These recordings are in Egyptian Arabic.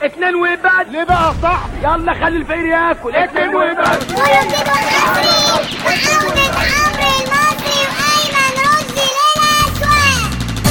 اتنين وبس ليه بقى يا صاحبي يلا خلي الفقير ياكل اتنين وبس قولوا كده وحسي وعودة عمرو المصري وأيمن رشدي للأسواق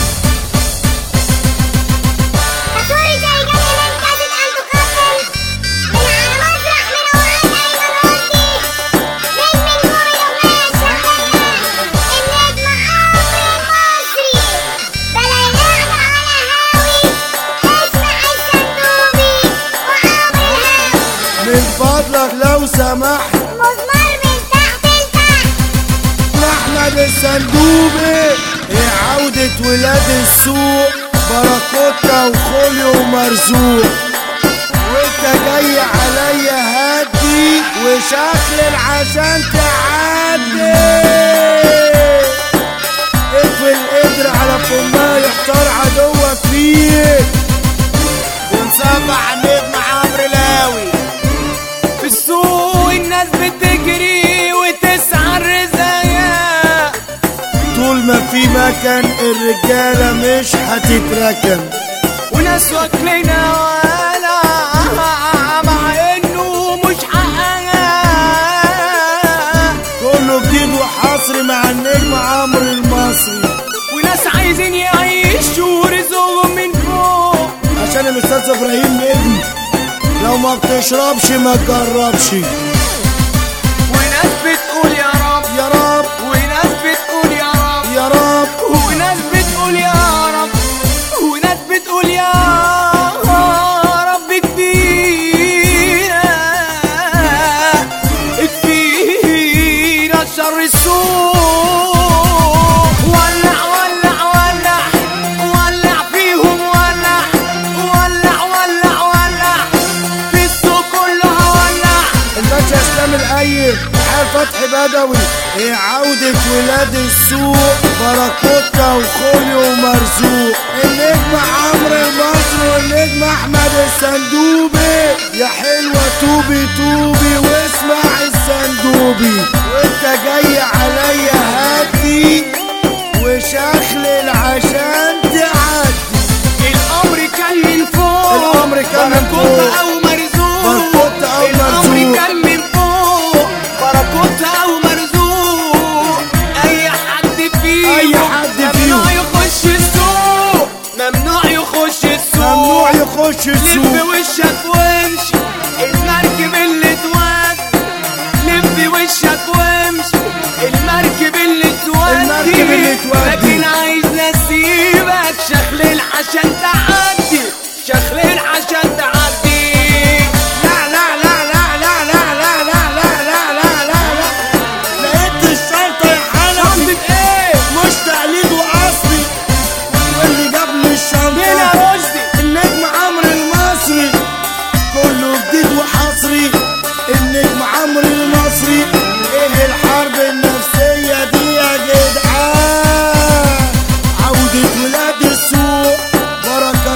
كاتوري زي جميل انكادت أن تقبل من على مسرح من أوقات أيمن رشدي نجم نجوم الأغنية الشعبية النجم عمرو المصري بلا يلعب على هاوي اسمع السندوبي وعمرو الهاوي من فضلك لو سمحت مزمار من تحت لتحت احمد الصندوبي ايه عودة ولاد السوق باراكوتا وخوليو ومرزوق وانت جاي عليا هدي وشخلل عشان تعدي اقفل قدر على فمها يحتار عدوك فيك ونصبح نجم عمرو لاوي في السوق الناس بتجري وتسعى الرزايا طول ما في مكان الرجالة مش هتتركن وناس واكلنا ولا مع انه مش حقها كله جديد وحصري مع النجم عمرو المصري وناس عايزين يعيشوا رزقهم من فوق عشان الاستاذ ابراهيم نجم لو ما بتشربش ما تجربش وناس بتقول يا رب يا رب وناس بتقول يا رب يا رب وناس بتقول يا رب وناس بتقول يا رب كفينا كفينا شر السوق ولع ولع ولع ولع فيهم ولع ولع ولع ولع في السوق كلها ولع الباشا اسلام الايب حال فتحي بدوي ايه عودة ولاد السوق باراكوتا وخوليو ومرزوق النجم عمرو المصري والنجم احمد الصندوبي يا حلوة توبي توبي واسمع الصندوبي وانت جاي عليا هدي وشخلل عشان تعدي الامر كان من فوق الأمر كان من فوق. باراكوتا او مرزوق باراكوتا أو الامر مرزوق. كان من فوق باراكوتا او مرزوق اي حد فيهم أي حد فيهم. ممنوع يخش السوق ممنوع يخش السوق ممنوع يخش لف السوق وشك وامشي المركب اللي تودي لف وشك وامشي المركب اللي تودي المركب اللي تودي. لكن عايز نسيبك شخلل عشان تعدي شخلل عشان تعدي لا لا لا لا لا لا لا لا لا لا لا لا لا لقيت الشنطة يا حنفي شنطة ايه؟ مش تقليد واصلي واللي جاب لي بلا الشنطة رشدي النجم عمرو المصري كله جديد وحصري النجم عمرو المصري ايه الحرب النفسية دي يا جدعان عودة ولاد السوق بركة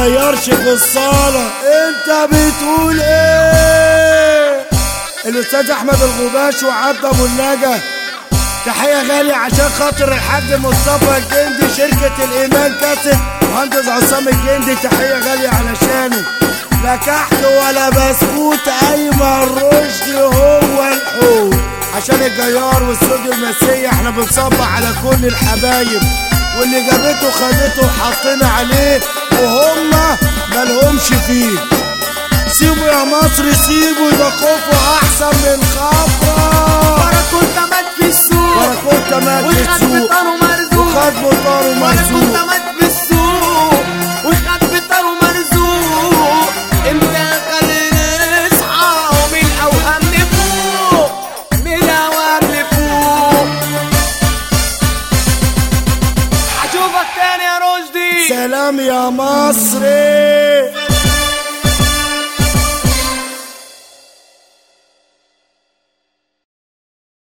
بيغيرش في الصالة انت بتقول ايه الاستاذ احمد الغباش وعبد ابو النجا تحية غالية عشان خاطر الحاج مصطفى الجندي شركة الإيمان كاسب مهندس عصام الجندي تحية غالية علشانه لا كحك ولا بسكوت أيمن رشدي هو الحوت عشان الجيار والسود المسية احنا بنصبح على كل الحبايب واللي جابته خدته وحطينا عليه وهم ملهمش فيه سيبوا يا مصر سيبوا ده خوفه أحسن من خبره باراكوتا مات في السوق باراكوتا مات في وخد السوق. بطاره مرزوق وخد بطاره مرزوق. باراكوتا مات في السوق وخد بطاره مرزوق امتى خلينا نصحى ومن الاوهام نفوق من الاوهام نفوق اشوفك تاني يا رشدي سلام يا مصري